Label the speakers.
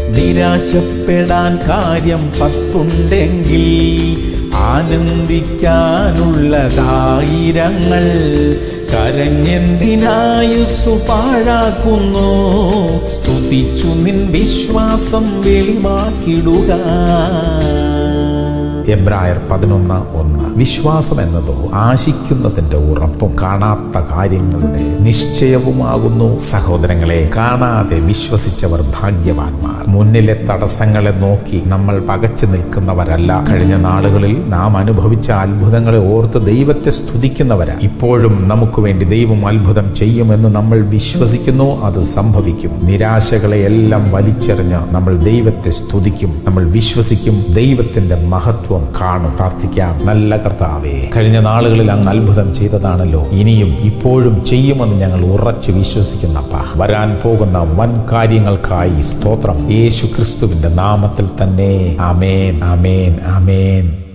Speaker 1: നിരാശപ്പെടാൻ കാര്യം പത്തുണ്ടെങ്കിൽ ആനന്ദിക്കാനുള്ളതായിരങ്ങൾ കരഞ്ഞെന്തിനായുസ്സു പാഴാക്കുന്നു സ്തുതിച്ചു നിൻ വിശ്വാസം വെളിവാക്കിടുക എബ്രായർ പതിനൊന്ന് ഒന്ന് വിശ്വാസം എന്നതോ ആശിക്കുന്നതിന്റെ ഉറപ്പും കാണാത്ത കാര്യങ്ങളുടെ നിശ്ചയവുമാകുന്നു സഹോദരങ്ങളെ കാണാതെ വിശ്വസിച്ചവർ ഭാഗ്യവാന്മാർ മുന്നിലെ തടസ്സങ്ങളെ നോക്കി നമ്മൾ പകച്ചു നിൽക്കുന്നവരല്ല കഴിഞ്ഞ നാളുകളിൽ നാം അനുഭവിച്ച അത്ഭുതങ്ങളെ ഓർത്ത് ദൈവത്തെ സ്തുതിക്കുന്നവരാ ഇപ്പോഴും നമുക്ക് വേണ്ടി ദൈവം അത്ഭുതം ചെയ്യുമെന്ന് നമ്മൾ വിശ്വസിക്കുന്നു അത് സംഭവിക്കും നിരാശകളെ എല്ലാം വലിച്ചെറിഞ്ഞ് നമ്മൾ ദൈവത്തെ സ്തുതിക്കും നമ്മൾ വിശ്വസിക്കും ദൈവത്തിന്റെ മഹത്വം കാണും പ്രാർത്ഥിക്കാം നല്ല കർത്താവേ കഴിഞ്ഞ നാളുകളിൽ അങ്ങ് അത്ഭുതം ചെയ്തതാണല്ലോ ഇനിയും ഇപ്പോഴും ചെയ്യുമെന്ന് ഞങ്ങൾ ഉറച്ചു വിശ്വസിക്കുന്നപ്പ വരാൻ പോകുന്ന വൻ കാര്യങ്ങൾക്കായി സ്തോത്രം യേശു ക്രിസ്തുവിന്റെ നാമത്തിൽ തന്നെ ആമേൻ ആമേൻ ആമേൻ